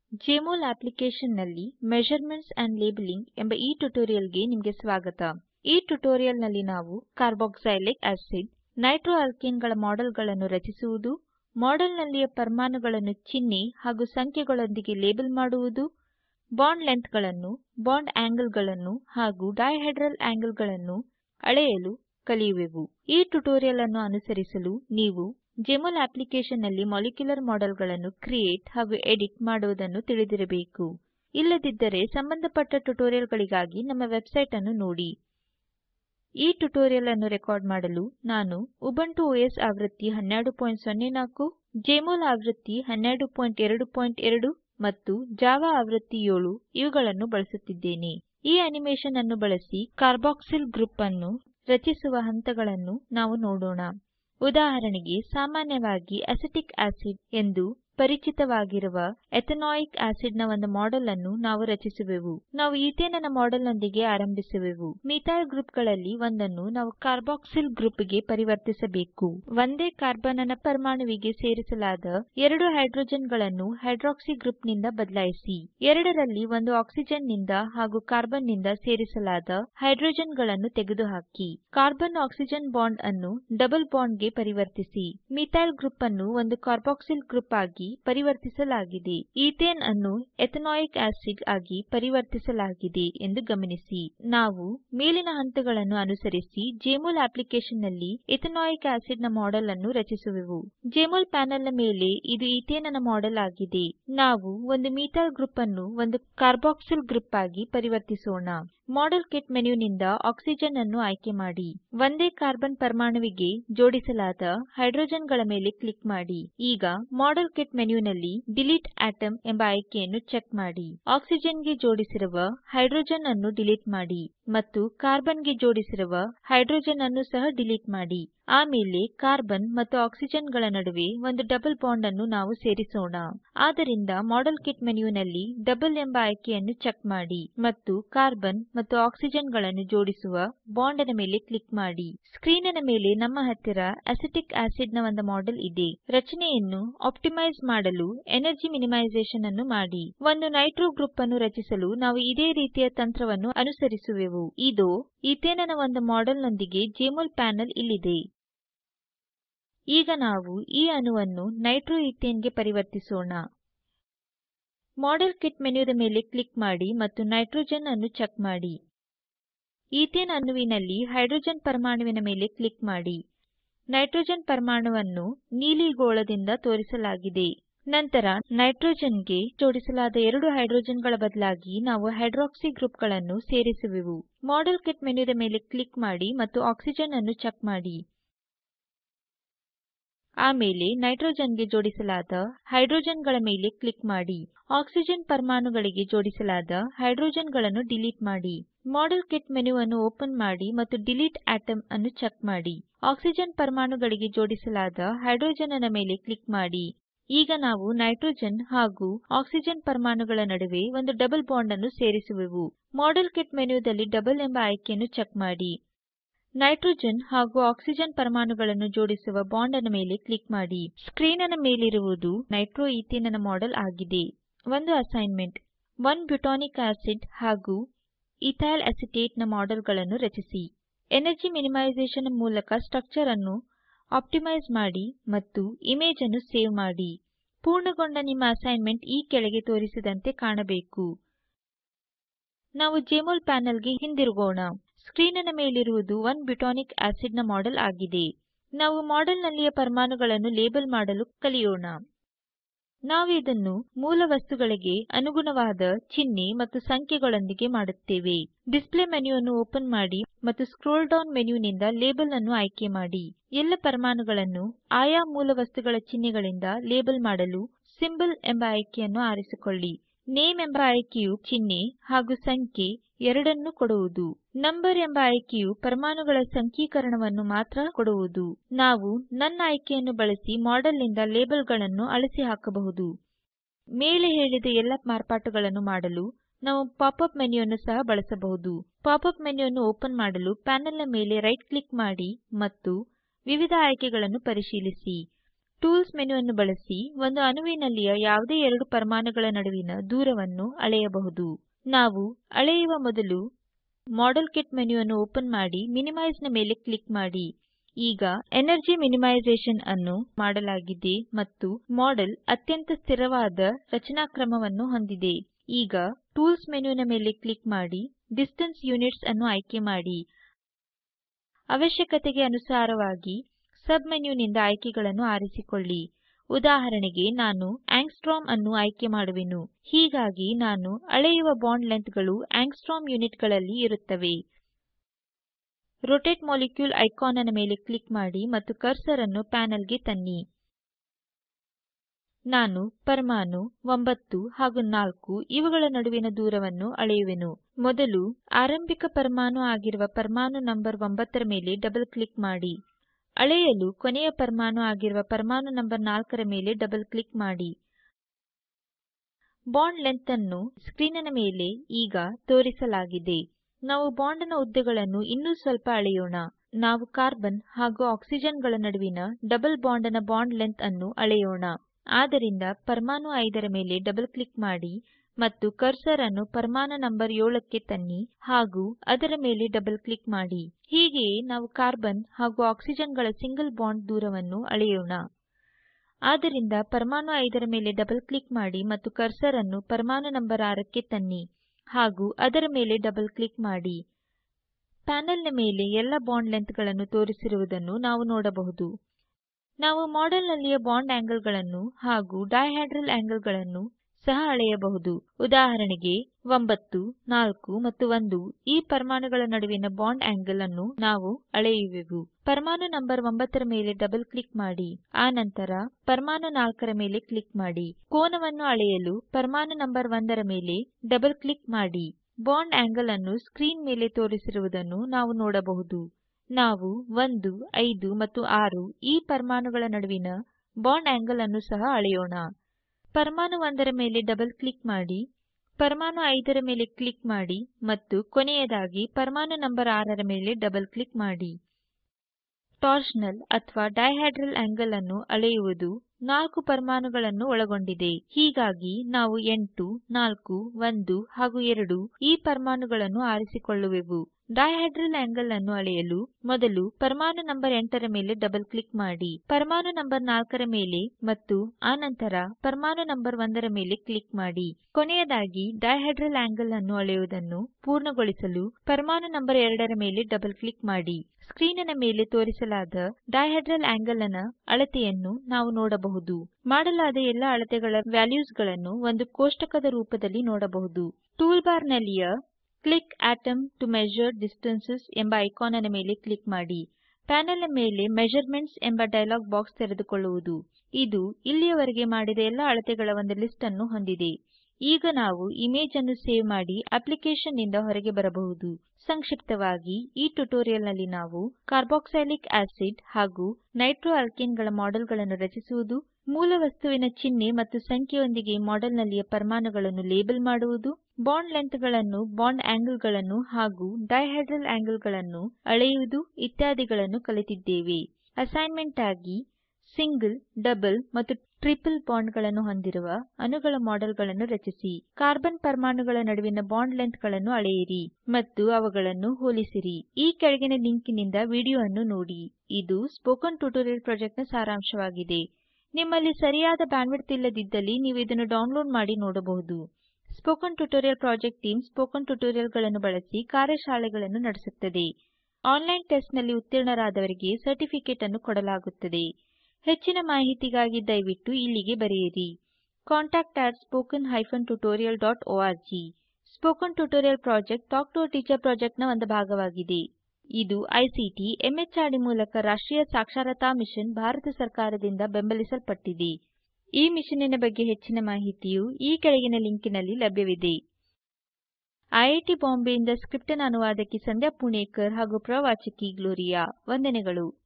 ಜೆಎಂಒಲ್ ಅಪ್ಲಿಕೇಶನ್ನಲ್ಲಿ measurements and labelling ಎಂಬ ಈ ಟ್ಯುಟೋರಿಯಲ್ಗೆ ನಿಮಗೆ ಸ್ವಾಗತ ಈ ಟ್ಯುಟೋರಿಯಲ್ನಲ್ಲಿ ನಾವು ಕಾರ್ಬಾಕ್ಸಿಲಿಕ್ ಆಸಿಡ್ ನೈಟ್ರೋಆಲ್ಕೇನ್ಗಳ ಮಾಡೆಲ್ಗಳನ್ನು ರಚಿಸುವುದು ಮಾಡೆಲ್ನಲ್ಲಿಯ ಪರಮಾಣುಗಳನ್ನು ಚಿಹ್ನೆ ಹಾಗೂ ಸಂಖ್ಯೆಗಳೊಂದಿಗೆ ಲೇಬಲ್ ಮಾಡುವುದು ಬಾಂಡ್ ಲೆಂಥ್ಗಳನ್ನು ಬಾಂಡ್ ಆಂಗಲ್ಗಳನ್ನು ಹಾಗೂ ಡೈಹೆಡ್ರಲ್ ಆಂಗಲ್ಗಳನ್ನು ಅಳೆಯಲು ಕಲಿಯುವೆವು ಈ ಟ್ಯುಟೋರಿಯಲ್ ಅನ್ನು ಅನುಸರಿಸಲು ನೀವು ಜೆಎಂಒಲ್ ಅಪ್ಲಿಕೇಶನ್ನಲ್ಲಿ ಮಾಲಿಕ್ಯುಲರ್ ಮಾಡೆಲ್ಗಳನ್ನು ಕ್ರಿಯೇಟ್ ಹಾಗೂ ಎಡಿಟ್ ಮಾಡುವುದನ್ನು ತಿಳಿದಿರಬೇಕು ಇಲ್ಲದಿದ್ದರೆ ಸಂಬಂಧಪಟ್ಟ ಟ್ಯುಟೋರಿಯಲ್ಗಳಿಗಾಗಿ ನಮ್ಮ ವೆಬ್ಸೈಟ್ ಅನ್ನು ನೋಡಿ ಈ ಟ್ಯುಟೋರಿಯಲ್ ಅನ್ನು ರೆಕಾರ್ಡ್ ಮಾಡಲು ನಾನು ಉಬುಂಟು ಒಎಸ್ ಆವೃತ್ತಿ 1204 ಜೆಎಂಒಲ್ ಆವೃತ್ತಿ 1222 ಮತ್ತು ಜಾವಾ ಆವೃತ್ತಿ 7 ಇವುಗಳನ್ನು ಬಳಸುತ್ತಿದ್ದೇನೆ ಈ ಅನಿಮೇಷನ್ ಅನ್ನು ಬಳಸಿ ಕಾರ್ಬಾಕ್ಸಿಲ್ ಗ್ರೂಪ್ ಅನ್ನು ರಚಿಸುವ ಹಂತಗಳನ್ನು ನಾವು ನೋಡೋಣ ಉದಾಹರಣೆಗೆ ಸಾಮಾನ್ಯವಾಗಿ ಅಸಿಟಿಕ್ ಆಸಿಡ್ ಎಂದು ಪರಿಚಿತವಾಗಿರುವ ಎಥನಾಯಿಕ್ ಆಸಿಡ್ ನ ಒಂದು ಮಾಡೆಲ್ ಅನ್ನು ನಾವು ರಚಿಸುವೆವು ನಾವು ಈಥೇನಿನ ಮಾಡೆಲ್ ನೊಂದಿಗೆ ಆರಂಭಿಸುವೆವು ಮಿಥೈಲ್ ಗ್ರೂಪ್ ಗಳಲ್ಲಿ ಒಂದನ್ನು ನಾವು ಕಾರ್ಬಾಕ್ಸಿಲ್ ಗ್ರೂಪ್ ಗೆ ಪರಿವರ್ತಿಸಬೇಕು ಒಂದೇ ಕಾರ್ಬನ್ ಪರಮಾಣುವಿಗೆ ಸೇರಿಸಲಾದ ಎರಡು ಹೈಡ್ರೋಜನ್ ಗಳನ್ನು ಹೈಡ್ರಾಕ್ಸಿ ಗ್ರೂಪ್ ನಿಂದ ಬದಲಾಯಿಸಿ ಎರಡರಲ್ಲಿ ಒಂದು ಆಕ್ಸಿಜನ್ ನಿಂದ ಹಾಗೂ ಕಾರ್ಬನ್ ನಿಂದ ಸೇರಿಸಲಾದ ಹೈಡ್ರೋಜನ್ ಗಳನ್ನು ತೆಗೆದುಹಾಕಿ ಕಾರ್ಬನ್ ಆಕ್ಸಿಜನ್ ಬಾಂಡ್ ಅನ್ನು ಡಬಲ್ ಬಾಂಡ್ ಗೆ ಪರಿವರ್ತಿಸಿ ಮಿಥೈಲ್ ಗ್ರೂಪ್ ಅನ್ನು ಒಂದು ಕಾರ್ಬಾಕ್ಸಿಲ್ ಗ್ರೂಪ್ ಆಗಿ ಪರಿವರ್ತಿಸಲಾಗಿದೆ ಈಥೇನ್ ಅನ್ನು ಎಥನಾಯಿಕ್ ಆಸಿಡ್ ಆಗಿ ಪರಿವರ್ತಿಸಲಾಗಿದೆ ಎಂದು ಗಮನಿಸಿ ನಾವು ಮೇಲಿನ ಹಂತಗಳನ್ನು ಅನುಸರಿಸಿ ಜೆಎಂಒಲ್ ಅಪ್ಲಿಕೇಶನ್ ನಲ್ಲಿ ಎಥನಾಯಿಕ್ ಆಸಿಡ್ ನ ಮಾಡೆಲ್ ಅನ್ನು ರಚಿಸುವೆವು ಜೆಎಂಒಲ್ ಪ್ಯಾನೆಲ್ ನ ಮೇಲೆ ಇದು ಈಥೇನ್ ಮಾಡೆಲ್ ಆಗಿದೆ ನಾವು ಒಂದು ಮಿಥೈಲ್ ಗ್ರೂಪ್ ಅನ್ನು ಒಂದು ಕಾರ್ಬಾಕ್ಸಿಲ್ ಗ್ರೂಪ್ ಆಗಿ ಪರಿವರ್ತಿಸೋಣ ಮಾಡೆಲ್ ಕಿಟ್ ಮೆನು ನಿಂದ ಆಕ್ಸಿಜನ್ ಅನ್ನು ಆಯ್ಕೆ ಮಾಡಿ ಒಂದೇ ಕಾರ್ಬನ್ ಪರಮಾಣುವಿಗೆ ಜೋಡಿಸಲಾದ ಹೈಡ್ರೋಜನ್ ಗಳ ಮೇಲೆ ಕ್ಲಿಕ್ ಮಾಡಿ ಈಗ ಮಾಡೆಲ್ ಕಿಟ್ ಮೆನುನಲ್ಲಿ ಡಿಲೀಟ್ ಅಟೋಮ್ ಎಂಬ ಆಯ್ಕೆಯನ್ನು ಚೆಕ್ ಮಾಡಿ ಆಕ್ಸಿಜನ್ ಗೆ ಜೋಡಿಸಿರುವ ಹೈಡ್ರೋಜನ್ ಅನ್ನು ಡಿಲೀಟ್ ಮಾಡಿ ಮತ್ತು ಕಾರ್ಬನ್ ಗೆ ಜೋಡಿಸಿರುವ ಹೈಡ್ರೋಜನ್ ಅನ್ನು ಸಹ ಡಿಲೀಟ್ ಮಾಡಿ ಆಮೇಲೆ ಕಾರ್ಬನ್ ಮತ್ತು ಆಕ್ಸಿಜನ್ ಗಳ ನಡುವೆ ಒಂದು ಡಬಲ್ ಬಾಂಡ್ ಅನ್ನು ನಾವು ಸೇರಿಸೋಣ ಆದ್ದರಿಂದ ಮಾಡೆಲ್ ಕಿಟ್ ಮೆನುನಲ್ಲಿ ಡಬಲ್ ಎಂಬ ಆಯ್ಕೆಯನ್ನು ಚೆಕ್ ಮಾಡಿ ಮತ್ತು ಕಾರ್ಬನ್ ಮತ್ತು ಆಕ್ಸಿಜನ್ ಗಳನ್ನು ಜೋಡಿಸುವ ಬಾಂಡ್ ನ ಮೇಲೆ ಕ್ಲಿಕ್ ಮಾಡಿ ಸ್ಕ್ರೀನ್ ಮೇಲೆ ನಮ್ಮ ಹತ್ತಿರ ಅಸಿಟಿಕ್ ಆಸಿಡ್ ನ ಒಂದು ಮಾಡೆಲ್ ಇದೆ ರಚನೆಯನ್ನು ಆಪ್ಟಿಮೈಜ್ ಮಾಡಲು ಎನರ್ಜಿ ಮಿನಿಮೈಸೇಶನ್ ಅನ್ನು ಮಾಡಿ ಒಂದು ನೈಟ್ರೋ ಗ್ರೂಪ್ ಅನ್ನು ರಚಿಸಲು ನಾವು ಇದೇ ರೀತಿಯ ತಂತ್ರವನ್ನು ಅನುಸರಿಸುವೆವು ಇದೋ ಈಥೇನಿನ ಒಂದು ಮಾಡೆಲ್ ನೊಂದಿಗೆ ಜೆಎಂಒಲ್ ಪ್ಯಾನೆಲ್ ಇಲ್ಲಿದೆ ಈಗ ನಾವು ಈ ಅಣುವನ್ನು ನೈಟ್ರೋಈಥೇನ್ ಗೆ ಪರಿವರ್ತಿಸೋಣ ಮಾಡೆಲ್ ಕಿಟ್ ಮೆನುದ ಮೇಲೆ ಕ್ಲಿಕ್ ಮಾಡಿ ಮತ್ತು ನೈಟ್ರೋಜನ್ ಅನ್ನು ಚೆಕ್ ಮಾಡಿ ಈಥೇನ್ ಅಣುವಿನಲ್ಲಿ ಹೈಡ್ರೋಜನ್ ಪರಮಾಣುವಿನ ಮೇಲೆ ಕ್ಲಿಕ್ ಮಾಡಿ ನೈಟ್ರೋಜನ್ ಪರಮಾಣುವನ್ನು ನೀಲಿ ಗೋಳದಿಂದ ತೋರಿಸಲಾಗಿದೆ ನಂತರ ನೈಟ್ರೋಜನ್ ಗೆ ಜೋಡಿಸಲಾದ ಎರಡು ಹೈಡ್ರೋಜನ್ ಗಳ ಬದಲಾಗಿ ನಾವು ಹೈಡ್ರಾಕ್ಸಿ ಗ್ರೂಪ್ ಗಳನ್ನು ಸೇರಿಸುವೆವು ಮಾಡೆಲ್ ಕಿಟ್ ಮೆನುದ ಮೇಲೆ ಕ್ಲಿಕ್ ಮಾಡಿ ಮತ್ತು ಆಕ್ಸಿಜನ್ ಅನ್ನು ಚೆಕ್ ಮಾಡಿ ಆಮೇಲೆ ನೈಟ್ರೋಜನ್ ಗೆ ಜೋಡಿಸಲಾದ ಹೈಡ್ರೋಜನ್ ಗಳ ಮೇಲೆ ಕ್ಲಿಕ್ ಮಾಡಿ ಆಕ್ಸಿಜನ್ ಪರಮಾಣುಗಳಿಗೆ ಜೋಡಿಸಲಾದ ಹೈಡ್ರೋಜನ್ ಗಳನ್ನು ಡಿಲೀಟ್ ಮಾಡಿ ಮಾಡೆಲ್ ಕಿಟ್ ಮೆನು ಅನ್ನು ಓಪನ್ ಮಾಡಿ ಮತ್ತು ಡಿಲೀಟ್ ಅಟೋಮ್ ಅನ್ನು ಚೆಕ್ ಮಾಡಿ ಆಕ್ಸಿಜನ್ ಪರಮಾಣುಗಳಿಗೆ ಜೋಡಿಸಲಾದ ಹೈಡ್ರೋಜನ್ ನ ಮೇಲೆ ಕ್ಲಿಕ್ ಮಾಡಿ ಈಗ ನಾವು ನೈಟ್ರೋಜನ್ ಹಾಗೂ ಆಕ್ಸಿಜನ್ ಪರಮಾಣುಗಳ ನಡುವೆ ಒಂದು ಡಬಲ್ ಬಾಂಡ್ ಅನ್ನು ಸೇರಿಸುವೆವು ಮಾಡೆಲ್ ಕಿಟ್ ಮೆನುದಲ್ಲಿ ಡಬಲ್ ಎಂಬ ಆಯ್ಕೆಯನ್ನು ಚೆಕ್ ಮಾಡಿ ನೈಟ್ರೋಜನ್ ಹಾಗೂ ಆಕ್ಸಿಜನ್ ಪರಮಾಣುಗಳನ್ನು ಜೋಡಿಸುವ ಬಾಂಡ್ ನ ಮೇಲೆ ಕ್ಲಿಕ್ ಮಾಡಿ ಸ್ಕ್ರೀನ್ ನ ಮೇಲಿರುವುದು ನೈಟ್ರೋಈಥೇನ್ ಮಾಡೆಲ್ ಆಗಿದೆ ಒಂದು ಅಸೈನ್ಮೆಂಟ್ 1 ಬ್ಯುಟಾನಿಕ್ ಆಸಿಡ್ ಹಾಗೂ ಇಥೈಲ್ ಅಸಿಟೇಟ್ ನ ಮಾಡೆಲ್ ಗಳನ್ನು ರಚಿಸಿ ಎನರ್ಜಿ ಮಿನಿಮೈಸೇಶನ್ ಮೂಲಕ ಸ್ಟ್ರಕ್ಚರ್ ಅನ್ನು ಆಪ್ಟಿಮೈಜ್ ಮಾಡಿ ಮತ್ತು ಇಮೇಜ್ ಅನ್ನು ಸೇವ್ ಮಾಡಿ ಪೂರ್ಣಗೊಂಡ ನಿಮ್ಮ ಅಸೈನ್ಮೆಂಟ್ ಈ ಕೆಳಗೆ ತೋರಿಸಿದಂತೆ ಕಾಣಬೇಕು ನಾವು ಜೆಎಂಒಲ್ ಪ್ಯಾನೆಲ್ ಗೆ ಹಿಂದಿರುಗೋಣ ಸ್ಕ್ರೀನ್ ನ ಮೇಲಿರುವುದು 1 ಬ್ಯುಟಾನಿಕ್ ಆಸಿಡ್ ನ ಮಾಡೆಲ್ ಆಗಿದೆ ನಾವು ಮಾಡೆಲ್ ನಲ್ಲಿಯ ಪರಮಾಣುಗಳನ್ನು ಲೇಬಲ್ ಮಾಡಲು ಕಲಿಯೋಣ ನಾವು ಇದನ್ನು ಮೂಲ ವಸ್ತುಗಳಿಗೆ ಅನುಗುಣವಾದ ಚಿಹ್ನೆ ಮತ್ತು ಸಂಖ್ಯೆಗಳೊಂದಿಗೆ ಮಾಡುತ್ತೇವೆ ಡಿಸ್ಪ್ಲೇ ಮೆನು ಅನ್ನು ಓಪನ್ ಮಾಡಿ ಮತ್ತು ಸ್ಕ್ರೋಲ್ ಡೌನ್ ಮೆನು ನಿಂದ ಲೇಬಲ್ ಅನ್ನು ಆಯ್ಕೆ ಮಾಡಿ ಎಲ್ಲ ಪರಮಾಣುಗಳನ್ನು ಆಯಾ ಮೂಲ ವಸ್ತುಗಳ ಚಿಹ್ನೆಗಳಿಂದ ಲೇಬಲ್ ಮಾಡಲು ಸಿಂಬಲ್ ಎಂಬ ಆಯ್ಕೆಯನ್ನು ಆರಿಸಿಕೊಳ್ಳಿ ನೇಮ್ ಎಂಬ ಆಯ್ಕೆಯು ಚಿಹ್ನೆ ಹಾಗೂ ಸಂಖ್ಯೆ ಎರಡನ್ನೂ ಕೊಡುವುದು ನಂಬರ್ ಎಂಬ ಆಯ್ಕೆಯು ಪರಮಾಣುಗಳ ಸಂಕೀಕರಣವನ್ನು ಮಾತ್ರ ಕೊಡುವುದು ನಾವು ನೋನ್ ಆಯ್ಕೆಯನ್ನು ಬಳಸಿ ಮಾಡೆಲ್ ನಿಂದ ಲೇಬಲ್ ಗಳನ್ನು ಅಳಿಸಿ ಹಾಕಬಹುದು ಮೇಲೆ ಹೇಳಿದ ಎಲ್ಲ ಮಾರ್ಪಾಟುಗಳನ್ನು ಮಾಡಲು ನಾವು ಪಾಪ್ ಅಪ್ ಮೆನು ಅನ್ನು ಸಹ ಬಳಸಬಹುದು ಪಾಪ್ ಅಪ್ ಮೆನು ಅನ್ನು ಓಪನ್ ಮಾಡಲು ಪ್ಯಾನೆಲ್ ನ ಮೇಲೆ ರೈಟ್ ಕ್ಲಿಕ್ ಮಾಡಿ ಮತ್ತು ವಿವಿಧ ಆಯ್ಕೆಗಳನ್ನು ಪರಿಶೀಲಿಸಿ ಟೂಲ್ಸ್ ಮೆನುವನ್ನು ಬಳಸಿ ಒಂದು ಅಣುವಿನಲ್ಲಿಯ ಯಾವುದೇ ಎರಡು ಪರಮಾಣುಗಳ ನಡುವಿನ ದೂರವನ್ನು ಅಳೆಯಬಹುದು ನಾವು ಅಳೆಯುವ ಮೊದಲು ಮಾಡೆಲ್ ಕಿಟ್ ಮೆನುವನ್ನು ಓಪನ್ ಮಾಡಿ ಮಿನಿಮೈಸ್ ನ ಮೇಲೆ ಕ್ಲಿಕ್ ಮಾಡಿ ಈಗ ಎನರ್ಜಿ ಮಿನಿಮೈಸೇಶನ್ ಅನ್ನು ಮಾಡಲಾಗಿದೆ ಮತ್ತು ಮಾಡೆಲ್ ಅತ್ಯಂತ ಸ್ಥಿರವಾದ ರಚನಾಕ್ರಮವನ್ನು ಹೊಂದಿದೆ ಈಗ ಟೂಲ್ಸ್ ಮೆನುವಿನ ಮೇಲೆ ಕ್ಲಿಕ್ ಮಾಡಿ ಡಿಸ್ಟನ್ಸ್ ಯೂನಿಟ್ಸ್ ಅನ್ನು ಆಯ್ಕೆ ಮಾಡಿ ಅವಶ್ಯಕತೆಗೆ ಅನುಸಾರವಾಗಿ ಸಬ್ ಮೆನ್ಯುನಿಂದ ಆಯ್ಕೆಗಳನ್ನು ಆರಿಸಿಕೊಳ್ಳಿ ಉದಾಹರಣೆಗೆ ನಾನು ಆಂಗ್ಸ್ಟ್ರಾಮ್ ಅನ್ನು ಆಯ್ಕೆ ಮಾಡುವೆನು ಹೀಗಾಗಿ ನಾನು ಅಳೆಯುವ ಬಾಂಡ್ ಲೆಂತ್ ಗಳು ಆಂಗ್ಸ್ಟ್ರಾಮ್ ಯೂನಿಟ್ ಗಳಲ್ಲಿ ಇರುತ್ತವೆ ರೋಟೇಟ್ ಮಾಲಿಕ್ಯೂಲ್ ಐಕಾನ್ ನ ಮೇಲೆ ಕ್ಲಿಕ್ ಮಾಡಿ ಮತ್ತು ಕರ್ಸರ್ ಅನ್ನು ಪ್ಯಾನೆಲ್ ಗೆ ತನ್ನಿ ನಾನು ಪರಮಾಣು 9 ಹಾಗೂ 4 ಇವುಗಳ ನಡುವಿನ ದೂರವನ್ನು ಅಳೆಯುವೆನು ಮೊದಲು ಆರಂಭಿಕ ಪರಮಾಣು ಆಗಿರುವ ಪರಮಾಣು ನಂಬರ್ 9 ರ ಮೇಲೆ ಡಬಲ್ ಕ್ಲಿಕ್ ಮಾಡಿ ಅಳೆಯಲು ಕೊನೆಯ ಪರಮಾಣು ಆಗಿರುವ ಪರಮಾಣು ನಂಬರ್ 4 ರ ಮೇಲೆ ಡಬಲ್ ಕ್ಲಿಕ್ ಮಾಡಿ ಬಾಂಡ್ ಲೆಂತ್ ಅನ್ನು ಸ್ಕ್ರೀನ್ ಮೇಲೆ ಈಗ ತೋರಿಸಲಾಗಿದೆ ನಾವು ಬಾಂಡ್ ನ ಉದ್ದಗಳನ್ನು ಇನ್ನೂ ಸ್ವಲ್ಪ ಅಳೆಯೋಣ ನಾವು ಕಾರ್ಬನ್ ಹಾಗೂ ಆಕ್ಸಿಜನ್ ಗಳ ನಡುವಿನ ಡಬಲ್ ಬಾಂಡ್ ನ ಬಾಂಡ್ ಲೆಂತ್ ಅನ್ನು ಅಳೆಯೋಣ ಆದ್ದರಿಂದ ಪರಮಾಣು 5 ರ ಮೇಲೆ ಡಬಲ್ ಕ್ಲಿಕ್ ಮಾಡಿ ಮತ್ತು ಕರ್ಸರ್ ಅನ್ನು ಪರಮಾಣು ನಂಬರ್ 7 ಕ್ಕೆ ತನ್ನಿ ಹಾಗೂ ಅದರ ಮೇಲೆ ಡಬಲ್ ಕ್ಲಿಕ್ ಮಾಡಿ ಹೀಗೆಯೇ ನಾವು ಕಾರ್ಬನ್ ಹಾಗೂ ಆಕ್ಸಿಜನ್ ಗಳ ಸಿಂಗಲ್ ಬಾಂಡ್ ದೂರವನ್ನು ಅಳೆಯೋಣ ಆದ್ದರಿಂದ ಪರಮಾಣು 5 ರ ಮೇಲೆ ಡಬಲ್ ಕ್ಲಿಕ್ ಮಾಡಿ ಮತ್ತು ಕರ್ಸರ್ ಅನ್ನು ಪರಮಾಣು ನಂಬರ್ 6 ಕ್ಕೆ ತನ್ನಿ ಹಾಗೂ ಅದರ ಮೇಲೆ ಡಬಲ್ ಕ್ಲಿಕ್ ಮಾಡಿ ಪ್ಯಾನೆಲ್ ನ ಮೇಲೆ ಎಲ್ಲ ಬಾಂಡ್ ಲೆಂತ್ ಗಳನ್ನು ತೋರಿಸಿರುವುದನ್ನು ನಾವು ನೋಡಬಹುದು ನಾವು ಮಾಡೆಲ್ ನಲ್ಲಿಯ ಬಾಂಡ್ ಆಂಗಲ್ ಗಳನ್ನು ಹಾಗೂ ಡೈಹೆಡ್ರಲ್ ಆಂಗಲ್ ಗಳನ್ನು ಸಹ ಅಳೆಯಬಹುದು ಉದಾಹರಣೆಗೆ 9 4 ಮತ್ತು 1 ಈ ಪರಮಾಣುಗಳ ನಡುವಿನ ಬಾಂಡ್ ಆಂಗಲ್ ಅನ್ನು ನಾವು ಅಳೆಯುವೆವು ಪರಮಾಣು ನಂಬರ್ 9 ರ ಮೇಲೆ ಡಬಲ್ ಕ್ಲಿಕ್ ಮಾಡಿ ಆನಂತರ ಪರಮಾಣು 4 ರ ಮೇಲೆ ಕ್ಲಿಕ್ ಮಾಡಿ ಕೋನವನ್ನು ಅಳೆಯಲು ಪರಮಾಣು ನಂಬರ್ 1 ರ ಮೇಲೆ ಡಬಲ್ ಕ್ಲಿಕ್ ಮಾಡಿ ಬಾಂಡ್ ಆಂಗಲ್ ಅನ್ನು ಸ್ಕ್ರೀನ್ ಮೇಲೆ ತೋರಿಸಿರುವುದನ್ನು ನಾವು ನೋಡಬಹುದು ನಾವು 1 5 ಮತ್ತು 6 ಈ ಪರಮಾಣುಗಳ ನಡುವಿನ ಬಾಂಡ್ ಆಂಗಲ್ ಅನ್ನು ಸಹ ಅಳೆಯೋಣ ಪರಮಾಣು 1 ರ ಮೇಲೆ ಡಬಲ್ ಕ್ಲಿಕ್ ಮಾಡಿ ಪರಮಾಣು 5 ರ ಮೇಲೆ ಕ್ಲಿಕ್ ಮಾಡಿ ಮತ್ತು ಕೊನೆಯದಾಗಿ ಪರಮಾಣು ನಂಬರ್ 6 ರ ಮೇಲೆ ಡಬಲ್ ಕ್ಲಿಕ್ ಮಾಡಿ ಟಾರ್ಷನಲ್ ಅಥವಾ ಡೈಹೆಡ್ರಲ್ ಆಂಗಲ್ ಅನ್ನು ಅಳೆಯುವುದು ನಾಲ್ಕು ಪರಮಾಣುಗಳನ್ನು ಒಳಗೊಂಡಿದೆ ಹೀಗಾಗಿ ನಾವು 8 4 1 ಹಾಗೂ 2 ಈ ಪರಮಾಣುಗಳನ್ನು ಆರಿಸಿಕೊಳ್ಳುವೆವು ಡೈಹೆಡ್ರಲ್ ಆಂಗಲ್ ಅನ್ನು ಅಳೆಯಲು ಮೊದಲು ಪರಮಾಣು ನಂಬರ್ 8 ರ ಮೇಲೆ ಡಬಲ್ ಕ್ಲಿಕ್ ಮಾಡಿ ಪರಮಾಣು ನಂಬರ್ 4 ರ ಮೇಲೆ ಮತ್ತು ಆನಂತರ ಪರಮಾಣು ನಂಬರ್ 1 ರ ಮೇಲೆ ಕ್ಲಿಕ್ ಮಾಡಿ ಕೊನೆಯದಾಗಿ ಡೈಹೆಡ್ರಲ್ ಆಂಗಲ್ ಅನ್ನು ಅಳೆಯುವುದನ್ನು ಪೂರ್ಣಗೊಳಿಸಲು ಪರಮಾಣು ನಂಬರ್ 2 ರ ಮೇಲೆ ಡಬಲ್ ಕ್ಲಿಕ್ ಮಾಡಿ ಸ್ಕ್ರೀನ್ ಮೇಲೆ ತೋರಿಸಲಾದ ಡೈಹೆಡ್ರಲ್ ಆಂಗಲ್ ನ ಅಳತೆಯನ್ನು ನಾವು ನೋಡಬಹುದು ಮಾಡಲಾದ ಎಲ್ಲ ಅಳತೆಗಳ ವ್ಯಾಲ್ಯೂಸ್ ಗಳನ್ನು ಒಂದು ಕೋಷ್ಟಕದ ರೂಪದಲ್ಲಿ ನೋಡಬಹುದು ಟೂಲ್ ಬಾರ್ ನಲ್ಲಿಯ click atom to measure distances ಎಂಬ ಐಕಾನ್ ನ ಮೇಲೆ ಕ್ಲಿಕ್ ಮಾಡಿ ಪ್ಯಾನೆಲ್ ನ ಮೇಲೆ ಮೆಜರ್ಮೆಂಟ್ಸ್ ಎಂಬ ಡಯಲಾಗ್ ಬಾಕ್ಸ್ ತೆರೆದುಕೊಳ್ಳುವುದು ಇದು ಇಲ್ಲಿಯವರೆಗೆ ಮಾಡಿದ ಎಲ್ಲ ಅಳತೆಗಳ ಒಂದು ಲಿಸ್ಟ್ ಅನ್ನು ಹೊಂದಿದೆ ಈಗ ನಾವು ಇಮೇಜ್ ಅನ್ನು ಸೇವ್ ಮಾಡಿ ಅಪ್ಲಿಕೇಶನ್ ನಿಂದ ಹೊರಗೆ ಬರಬಹುದು ಸಂಕ್ಷಿಪ್ತವಾಗಿ ಈ ಟ್ಯುಟೋರಿಯಲ್ ನಲ್ಲಿ ನಾವು ಕಾರ್ಬಾಕ್ಸಿಲಿಕ್ ಆಸಿಡ್ ಹಾಗೂ ನೈಟ್ರೋಆಲ್ಕೇನ್ ಗಳ ಮಾಡೆಲ್ ಗಳನ್ನು ರಚಿಸುವುದು ಮೂಲ ವಸ್ತುವಿನ ಚಿಹ್ನೆ ಮತ್ತು ಸಂಖ್ಯೆಯೊಂದಿಗೆ ಮಾಡೆಲ್ ನಲ್ಲಿಯ ಪರಮಾಣುಗಳನ್ನು ಲೇಬಲ್ ಮಾಡುವುದು ಬಾಂಡ್ ಲೆಂತ್ ಗಳನ್ನು ಬಾಂಡ್ ಆಂಗಲ್ ಗಳನ್ನು ಹಾಗೂ ಡೈಹೆಡ್ರಲ್ ಆಂಗಲ್ ಗಳನ್ನು ಅಳೆಯುವುದು ಇತ್ಯಾದಿಗಳನ್ನು ಕಲಿತಿದ್ದೇವೆ ಅಸೈನ್ಮೆಂಟ್ ಆಗಿ ಸಿಂಗಲ್ ಡಬಲ್ ಮತ್ತು ಟ್ರಿಪಲ್ ಬಾಂಡ್ ಗಳನ್ನು ಹೊಂದಿರುವ ಅಣುಗಳ ಮಾಡೆಲ್ ಗಳನ್ನು ರಚಿಸಿ ಕಾರ್ಬನ್ ಪರಮಾಣುಗಳ ನಡುವಿನ ಬಾಂಡ್ ಲೆಂತ್ ಗಳನ್ನು ಅಳೆಯಿರಿ ಮತ್ತು ಅವುಗಳನ್ನು ಹೋಲಿಸಿರಿ ಈ ಕೆಳಗಿನ ಲಿಂಕಿನಿಂದ ವಿಡಿಯೋವನ್ನು ನೋಡಿ ಇದು ಸ್ಪೋಕನ್ ಟ್ಯುಟೋರಿಯಲ್ ಪ್ರಾಜೆಕ್ಟ್ ನ ಸಾರಾಂಶವಾಗಿದೆ ನಿಮ್ಮಲ್ಲಿ ಸರಿಯಾದ ಬ್ಯಾಂಡ್ವಿಡ್ತ್ ಇಲ್ಲದಿದ್ದಲ್ಲಿ ನೀವು ಇದನ್ನು ಡೌನ್ಲೋಡ್ ಮಾಡಿ ನೋಡಬಹುದು spoken tutorial project team spoken tutorial ಗಳನ್ನು ಬಳಸಿ ಕಾರ್ಯಶಾಲೆಗಳನ್ನು ನಡೆಸುತ್ತದೆ ಆನ್ಲೈನ್ ಟೆಸ್ಟ್ ನಲ್ಲಿ ಉತ್ತೀರ್ಣರಾದವರಿಗೆ ಸರ್ಟಿಫಿಕೇಟ್ ಅನ್ನು ಕೊಡಲಾಗುತ್ತದೆ ಹೆಚ್ಚಿನ ಮಾಹಿತಿಗಾಗಿ ದಯವಿಟ್ಟು ಇಲ್ಲಿಗೆ ಬರೆಯಿರಿ contactspoken tutorialorg spoken tutorial project talk to a teacher project ನ ಒಂದು ಭಾಗವಾಗಿದೆ ಇದು ಐಸಿಟಿ ಎಂಎಚಆರ್ಡಿ ಮೂಲಕ ರಾಷ್ಟ್ರೀಯ ಸಾಕ್ಷರತಾ ಮಿಷನ್ ಭಾರತ ಸರ್ಕಾರದಿಂದ ಬೆಂಬಲಿಸಲ್ಪಟ್ಟಿದೆ ಈ ಮಿಷನ್ನಿನ ಬಗ್ಗೆ ಹೆಚ್ಚಿನ ಮಾಹಿತಿಯು ಈ ಕೆಳಗಿನ ಲಿಂಕಿನಲ್ಲಿ ಲಭ್ಯವಿದೆ ಐಐಟಿ ಬಾಂಬೆಯಿಂದ ಸ್ಕ್ರಿಪ್ಟ್ ಅನುವಾದಕಿ ಸಂಧ್ಯಾ ಪುಣೇಕರ್ ಹಾಗೂ ಪ್ರವಾಚಕಿ ಗ್ಲೋರಿಯಾ ವಂದನೆಗಳು